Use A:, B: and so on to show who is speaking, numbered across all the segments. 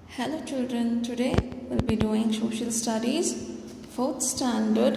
A: Hello children, today we'll be doing social studies, 4th standard,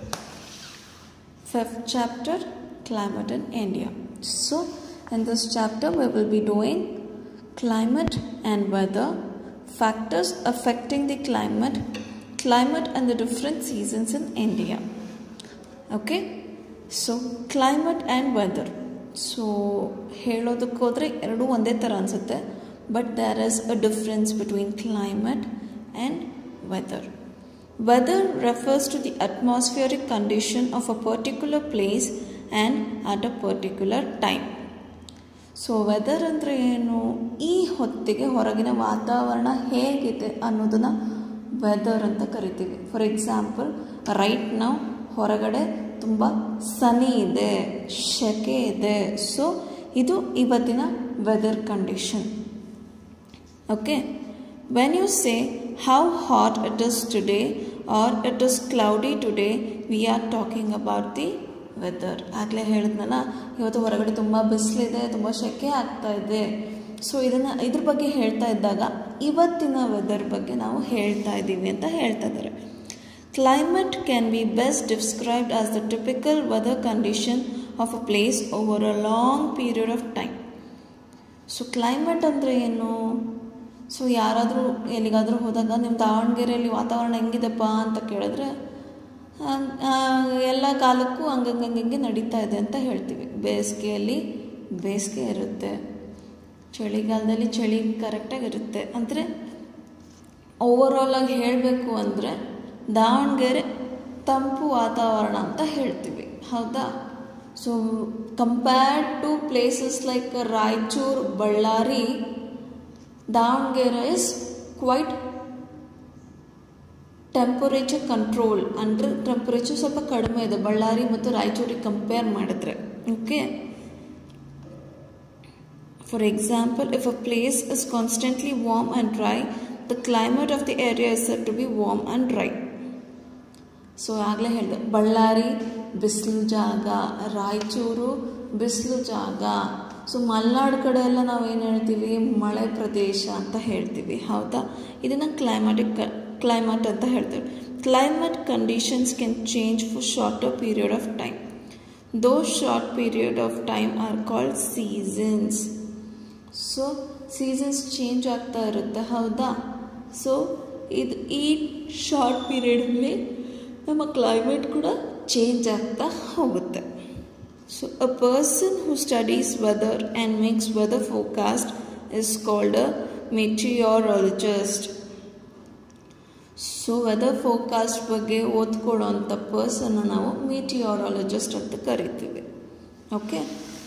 A: 5th chapter, climate in India. So, in this chapter we will be doing climate and weather, factors affecting the climate, climate and the different seasons in India. Okay so climate and weather so ಹೇಳೋದಕ್ಕೆ ಹೋದರೆ ಎರಡೂ ಒಂದೇ ಥರ ಅನಿಸುತ್ತೆ but there is a difference between climate and weather weather refers to the atmospheric condition of a particular place and at a particular time so weather ಅಂದರೆ ಏನು ಈ ಹೊತ್ತಿಗೆ ಹೊರಗಿನ ವಾತಾವರಣ ಹೇಗಿದೆ ಅನ್ನೋದನ್ನು ವೆದರ್ ಅಂತ ಕರಿತೀವಿ ಫಾರ್ ಎಕ್ಸಾಂಪಲ್ ರೈಟ್ ನಾವು ಹೊರಗಡೆ ತುಂಬ ಸನಿ ಇದೆ ಶೆಕೆ ಇದೆ ಸೊ ಇದು ಇವತ್ತಿನ weather condition okay when you say how hot it is today or it is cloudy today we are talking about the weather ಆಗಲೇ ಹೇಳಿದ್ನಲ್ಲ ಇವತ್ತು ಹೊರಗಡೆ ತುಂಬ ಬಿಸಿಲಿದೆ ತುಂಬ ಶೆಕೆ ಆಗ್ತಾ ಇದೆ ಸೊ ಇದನ್ನು ಇದ್ರ ಬಗ್ಗೆ ಹೇಳ್ತಾ ಇದ್ದಾಗ ಇವತ್ತಿನ ವೆದರ್ ಬಗ್ಗೆ ನಾವು ಹೇಳ್ತಾ ಇದ್ದೀವಿ ಅಂತ ಹೇಳ್ತಾ ಇದ್ದಾರೆ Climate can be best described as the typical weather condition of a place over a long period of time. So climate ಅಂದರೆ ಏನು ಸೊ ಯಾರಾದರೂ ಎಲ್ಲಿಗಾದರೂ ಹೋದಾಗ ನಿಮ್ಮ ದಾವಣಗೆರೆಯಲ್ಲಿ ವಾತಾವರಣ ಹೆಂಗಿದೆಪ್ಪ ಅಂತ ಕೇಳಿದ್ರೆ ಎಲ್ಲ ಕಾಲಕ್ಕೂ ಹಂಗಂಗಂಗೆ ನಡೀತಾ ಇದೆ ಅಂತ ಹೇಳ್ತೀವಿ ಬೇಸಿಗೆಯಲ್ಲಿ ಬೇಸಿಗೆ ಇರುತ್ತೆ ಚಳಿಗಾಲದಲ್ಲಿ ಚಳಿ ಕರೆಕ್ಟಾಗಿರುತ್ತೆ ಅಂದರೆ ಓವರಾಲಾಗಿ ಹೇಳಬೇಕು ಅಂದರೆ ದಾವಣಗೆರೆ ತಂಪು ವಾತಾವರಣ ಅಂತ ಹೇಳ್ತೀವಿ ಹೌದಾ so compared to places like Raichur Ballari Davanagere is quite temperature control ಅಂದರೆ ಟೆಂಪರೇಚರ್ ಸ್ವಲ್ಪ ಕಡಿಮೆ ಇದೆ ಬಳ್ಳಾರಿ ಮತ್ತು ರಾಯಚೂರಿಗೆ ಕಂಪೇರ್ ಮಾಡಿದ್ರೆ okay for example if a place is constantly warm and dry the climate of the area is sure to be warm and dry so ಆಗಲೇ ಹೇಳಿದೆ ಬಳ್ಳಾರಿ ಬಿಸಿಲು ಜಾಗ ರಾಯಚೂರು ಬಿಸಿಲು ಜಾಗ ಸೊ ಮಲೆನಾಡು ಕಡೆ ಎಲ್ಲ ನಾವು ಏನು ಹೇಳ್ತೀವಿ ಮಳೆ ಪ್ರದೇಶ ಅಂತ ಹೇಳ್ತೀವಿ ಹೌದಾ ಇದನ್ನು ಕ್ಲೈಮ್ಯಾಟಿಕ್ ಕ್ಲೈಮೇಟ್ ಅಂತ ಹೇಳ್ತೀವಿ climate conditions can change for shorter period of time though short period of time are called seasons so seasons change ಆಗ್ತಾ ಇರುತ್ತೆ ಹೌದಾ ಸೊ ಇದು ಈ ಶಾರ್ಟ್ ಪೀರಿಯಡಲ್ಲಿ ನಮ್ಮ ಕ್ಲೈಮೇಟ್ ಕೂಡ ಚೇಂಜ್ ಆಗ್ತಾ ಹೋಗುತ್ತೆ so a person who studies weather and makes weather forecast is called a meteorologist so weather forecast ಬಗ್ಗೆ ಓದ್ಕೊಳ್ಳೋಂಥ ಪರ್ಸನ್ನ ನಾವು ಮೆಟಿಯಾರಾಲಜಿಸ್ಟ್ ಅಂತ ಕರಿತೀವಿ okay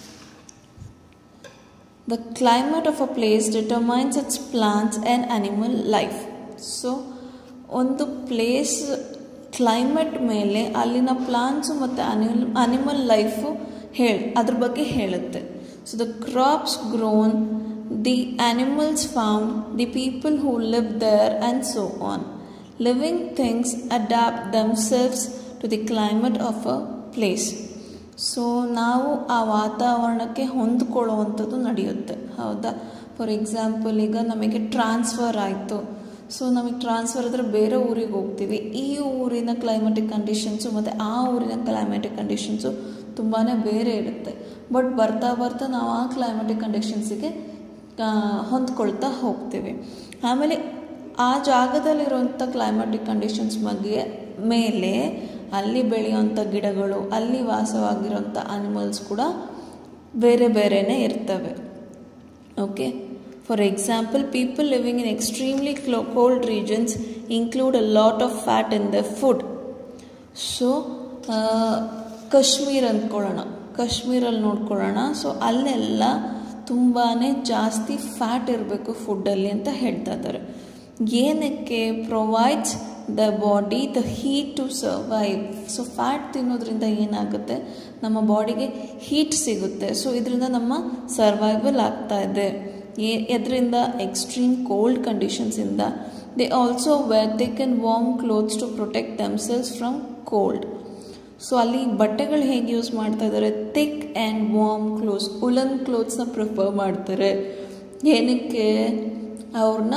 A: The climate of a place determines its plants and animal life. So ಒಂದು place climate ಮೇಲೆ ಅಲ್ಲಿನ plants ಮತ್ತು ಅನಿಮಲ್ ಅನಿಮಲ್ ಲೈಫು ಹೇಳಿ ಅದ್ರ ಬಗ್ಗೆ ಹೇಳುತ್ತೆ so the crops grown the animals found the people who live there and so on living things adapt themselves to the climate of a place so ನಾವು ಆ ವಾತಾವರಣಕ್ಕೆ ಹೊಂದ್ಕೊಳ್ಳುವಂಥದ್ದು ನಡೆಯುತ್ತೆ ಹೌದಾ ಫಾರ್ ಎಕ್ಸಾಂಪಲ್ ಈಗ ನಮಗೆ ಟ್ರಾನ್ಸ್ಫರ್ ಆಯಿತು ಸೊ ನಮಗೆ ಟ್ರಾನ್ಸ್ಫರ್ ಆದರೆ ಬೇರೆ ಊರಿಗೆ ಹೋಗ್ತೀವಿ ಈ ಊರಿನ ಕ್ಲೈಮೆಟಿಕ್ ಕಂಡೀಷನ್ಸು ಮತ್ತು ಆ ಊರಿನ ಕ್ಲೈಮೆಟಿಕ್ ಕಂಡೀಷನ್ಸು ತುಂಬಾ ಬೇರೆ ಇರುತ್ತೆ ಬಟ್ ಬರ್ತಾ ಬರ್ತಾ ನಾವು ಆ ಕ್ಲೈಮೆಟಿಕ್ ಕಂಡೀಷನ್ಸಿಗೆ ಹೊಂದ್ಕೊಳ್ತಾ ಹೋಗ್ತೀವಿ ಆಮೇಲೆ ಆ ಜಾಗದಲ್ಲಿರುವಂಥ ಕ್ಲೈಮೆಟಿಕ್ ಕಂಡೀಷನ್ಸ್ ಬಗ್ಗೆ ಮೇಲೆ ಅಲ್ಲಿ ಬೆಳೆಯುವಂಥ ಗಿಡಗಳು ಅಲ್ಲಿ ವಾಸವಾಗಿರೋಂಥ ಅನಿಮಲ್ಸ್ ಕೂಡ ಬೇರೆ ಬೇರೆಯೇ ಇರ್ತವೆ okay for example people living in extremely clo cold regions include a lot of fat in the food so Kashmir ಅಂದ್ಕೊಳ್ಳೋಣ ಕಾಶ್ಮೀರಲ್ಲಿ ನೋಡ್ಕೊಳ್ಳೋಣ ಸೊ ಅಲ್ಲೆಲ್ಲ ತುಂಬಾ ಜಾಸ್ತಿ ಫ್ಯಾಟ್ ಇರಬೇಕು ಫುಡ್ಡಲ್ಲಿ ಅಂತ ಹೇಳ್ತಾ ಇದ್ದಾರೆ ಏನಕ್ಕೆ provides the body the heat to survive so fat ತಿನ್ನೋದ್ರಿಂದ ಏನಾಗುತ್ತೆ ನಮ್ಮ ಬಾಡಿಗೆ ಹೀಟ್ ಸಿಗುತ್ತೆ ಸೊ ಇದರಿಂದ ನಮ್ಮ ಸರ್ವೈವಲ್ ಆಗ್ತಾ ಇದೆ ಎದರಿಂದ ಎಕ್ಸ್ಟ್ರೀಮ್ ಕೋಲ್ಡ್ ಕಂಡೀಷನ್ಸಿಂದ they also wear they can warm clothes to protect themselves from cold so ಅಲ್ಲಿ ಬಟ್ಟೆಗಳು ಹೇಗೆ ಯೂಸ್ ಮಾಡ್ತಾ ಇದ್ದಾರೆ thick and warm clothes woollen ಕ್ಲೋತ್ಸ್ನ ಪ್ರಿಫರ್ ಮಾಡ್ತಾರೆ ಏನಕ್ಕೆ ಅವ್ರನ್ನ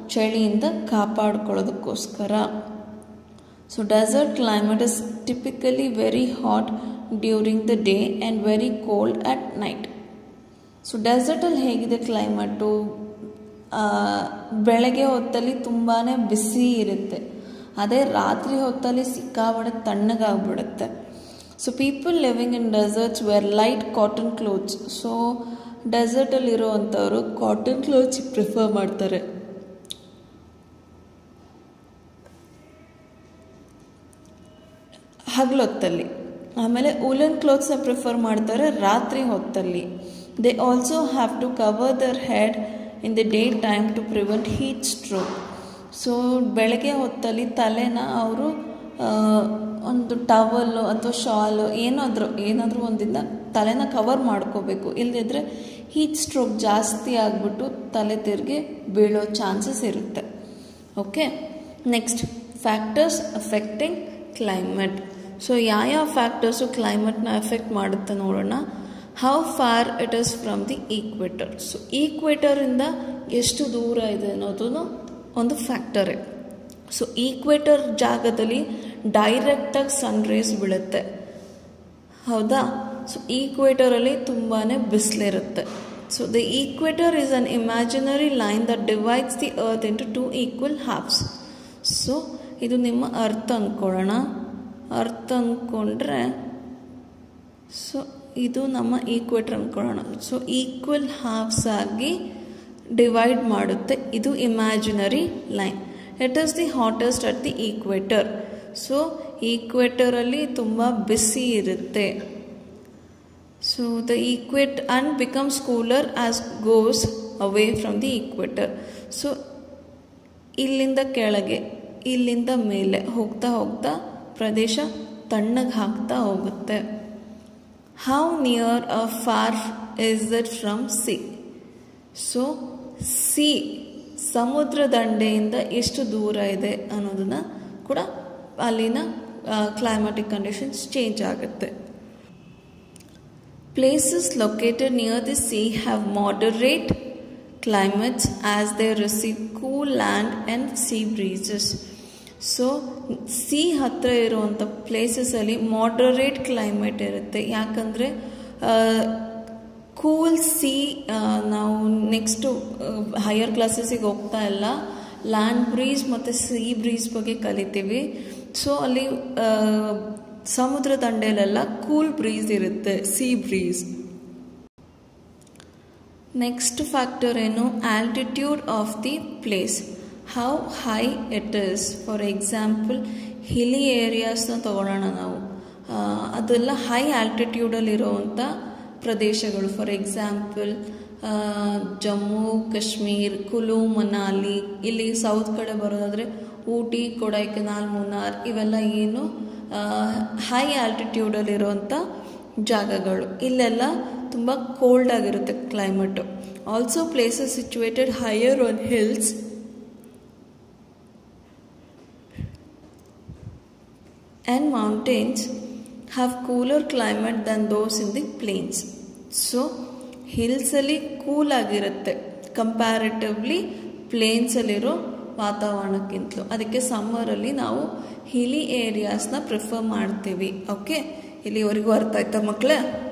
A: ಚಳಿಯಿಂದ ಕಾಪಾಡ್ಕೊಳ್ಳೋದಕ್ಕೋಸ್ಕರ so desert climate is typically very hot during the day and very cold at night so ಡೆಸರ್ಟಲ್ಲಿ ಹೇಗಿದೆ ಕ್ಲೈಮೇಟು ಬೆಳಗ್ಗೆ ಹೊತ್ತಲ್ಲಿ ತುಂಬಾ ಬಿಸಿ ಇರುತ್ತೆ ಅದೇ ರಾತ್ರಿ ಹೊತ್ತಲ್ಲಿ ಸಿಕ್ಕಾಬಡೆ ತಣ್ಣಗಾಗ್ಬಿಡುತ್ತೆ so people living in deserts wear light cotton clothes so ಡೆಸರ್ಟಲ್ಲಿ ಇರೋವಂಥವ್ರು ಕಾಟನ್ ಕ್ಲೋತ್ಸ್ ಪ್ರಿಫರ್ ಮಾಡ್ತಾರೆ ಹಗಲೊತ್ತಲ್ಲಿ ಆಮೇಲೆ ಉಲನ್ ಕ್ಲೋತ್ಸ್ನ ಪ್ರಿಫರ್ ಮಾಡ್ತಾರೆ ರಾತ್ರಿ ಹೊತ್ತಲ್ಲಿ they also have to cover their head in the day time to prevent heat stroke so ಬೆಳಗ್ಗೆ ಹೊತ್ತಲ್ಲಿ ತಲೆನ ಅವರು ಒಂದು ಟವಲ್ಲು ಅಥವಾ ಶಾಲು ಏನಾದರೂ ಏನಾದರೂ ಒಂದಿಂದ ತಲೆನ ಕವರ್ ಮಾಡ್ಕೋಬೇಕು ಇಲ್ಲದಿದ್ದರೆ ಹೀಟ್ ಸ್ಟ್ರೋಕ್ ಜಾಸ್ತಿ ಆಗಿಬಿಟ್ಟು ತಲೆ ತಿರುಗಿ ಬೀಳೋ ಚಾನ್ಸಸ್ ಇರುತ್ತೆ okay next factors affecting climate so ಯಾವ್ಯಾವ ಫ್ಯಾಕ್ಟರ್ಸು ಕ್ಲೈಮೇಟ್ನ ಎಫೆಕ್ಟ್ ಮಾಡುತ್ತೆ ನೋಡೋಣ how far it is from the equator so ಈಕ್ವೇಟರಿಂದ ಎಷ್ಟು ದೂರ ಇದೆ ಅನ್ನೋದು ಒಂದು ಫ್ಯಾಕ್ಟರೇ ಸೊ ಈಕ್ವೇಟರ್ ಜಾಗದಲ್ಲಿ ಡೈರೆಕ್ಟಾಗಿ ಸನ್ ರೇಸ್ ಬೀಳುತ್ತೆ ಹೌದಾ ಸೊ ಈಕ್ವೇಟರಲ್ಲಿ ತುಂಬಾ ಬಿಸಿಲಿರುತ್ತೆ so the equator is an imaginary line that divides the earth into two equal halves so ಇದು ನಿಮ್ಮ ಅರ್ಥ ಅಂದ್ಕೊಳ್ಳೋಣ ಅರ್ಥ ಅಂದ್ಕೊಂಡ್ರೆ ಸೊ ಇದು ನಮ್ಮ ಈಕ್ವೇಟರ್ ಅಂದ್ಕೊಳ್ಳೋಣ ಸೊ ಈಕ್ವಲ್ ಹಾಫ್ಸ್ ಆಗಿ ಡಿವೈಡ್ ಮಾಡುತ್ತೆ ಇದು imaginary line it is the hottest at the equator so ಈಕ್ವೇಟರಲ್ಲಿ ತುಂಬ ಬಿಸಿ ಇರುತ್ತೆ so the equator and becomes cooler as goes away from the equator so ಇಲ್ಲಿಂದ ಕೆಳಗೆ ಇಲ್ಲಿಂದ ಮೇಲೆ ಹೋಗ್ತಾ ಹೋಗ್ತಾ ಪ್ರದೇಶ ತಣ್ಣಗೆ ಹಾಕ್ತಾ ಹೋಗುತ್ತೆ how near or far is that from sea so sea ಸಮುದ್ರ ದಂಡೆಯಿಂದ ಎಷ್ಟು ದೂರ ಇದೆ ಅನ್ನೋದನ್ನ ಕೂಡ ಅಲ್ಲಿನ ಕ್ಲೈಮ್ಯಾಟಿಕ್ ಕಂಡೀಷನ್ಸ್ ಚೇಂಜ್ ಆಗುತ್ತೆ places located near the sea have moderate climates as they receive cool land and sea breezes. So sea ಹತ್ತಿರ ಇರುವಂಥ ಪ್ಲೇಸಸಲ್ಲಿ ಮಾಡ್ರರೇಟ್ ಕ್ಲೈಮೇಟ್ ಇರುತ್ತೆ ಯಾಕಂದರೆ ಕೂಲ್ ಸಿ ನಾವು ನೆಕ್ಸ್ಟು ಹೈಯರ್ ಕ್ಲಾಸಸ್ಸಿಗೆ ಹೋಗ್ತಾ ಇಲ್ಲ ಲ್ಯಾಂಡ್ ಬ್ರೀಸ್ ಮತ್ತು ಸಿ ಬ್ರೀಸ್ ಬಗ್ಗೆ ಕಲಿತೀವಿ ಸೊ ಅಲ್ಲಿ ಸಮುದ್ರ ದಂಡೆಯಲ್ಲೆಲ್ಲ ಕೂಲ್ ಬ್ರೀಸ್ ಇರುತ್ತೆ ಸಿ ಬ್ರೀಸ್ ನೆಕ್ಸ್ಟ್ ಫ್ಯಾಕ್ಟರ್ ಏನು altitude of the place how high it is for example hilly ಏರಿಯಾಸ್ನ ತಗೊಳ್ಳೋಣ ನಾವು ಅದೆಲ್ಲ ಹೈ ಆಲ್ಟಿಟ್ಯೂಡಲ್ಲಿರುವಂಥ ಪ್ರದೇಶಗಳು ಫಾರ್ ಎಕ್ಸಾಂಪಲ್ ಜಮ್ಮು ಕಾಶ್ಮೀರ್ ಕುಲು ಮನಾಲಿ ಇಲ್ಲಿ ಸೌತ್ ಕಡೆ ಬರೋದಾದರೆ ಊಟಿ ಕೊಡೈಕೆನಾಲ್ ಮುನ್ನಾರ್ ಇವೆಲ್ಲ ಏನು ಹೈ ಆಲ್ಟಿಟ್ಯೂಡಲ್ಲಿರುವಂಥ ಜಾಗಗಳು ಇಲ್ಲೆಲ್ಲ ತುಂಬ ಕೋಲ್ಡ್ ಆಗಿರುತ್ತೆ climate also places situated higher on hills and mountains have cooler climate than those in the plains so ಹಿಲ್ಸಲ್ಲಿ ಕೂಲ್ ಆಗಿರುತ್ತೆ ಕಂಪ್ಯಾರಿಟಿವ್ಲಿ ಪ್ಲೇನ್ಸಲ್ಲಿರೋ ವಾತಾವರಣಕ್ಕಿಂತಲೂ ಅದಕ್ಕೆ ಸಮ್ಮರಲ್ಲಿ ನಾವು ಹಿಲಿ ಏರಿಯಾಸ್ನ ಪ್ರಿಫರ್ ಮಾಡ್ತೀವಿ ಓಕೆ ಇಲ್ಲಿವರೆಗೂ ಅರ್ಥ ಆಯ್ತಾ ಮಕ್ಕಳೇ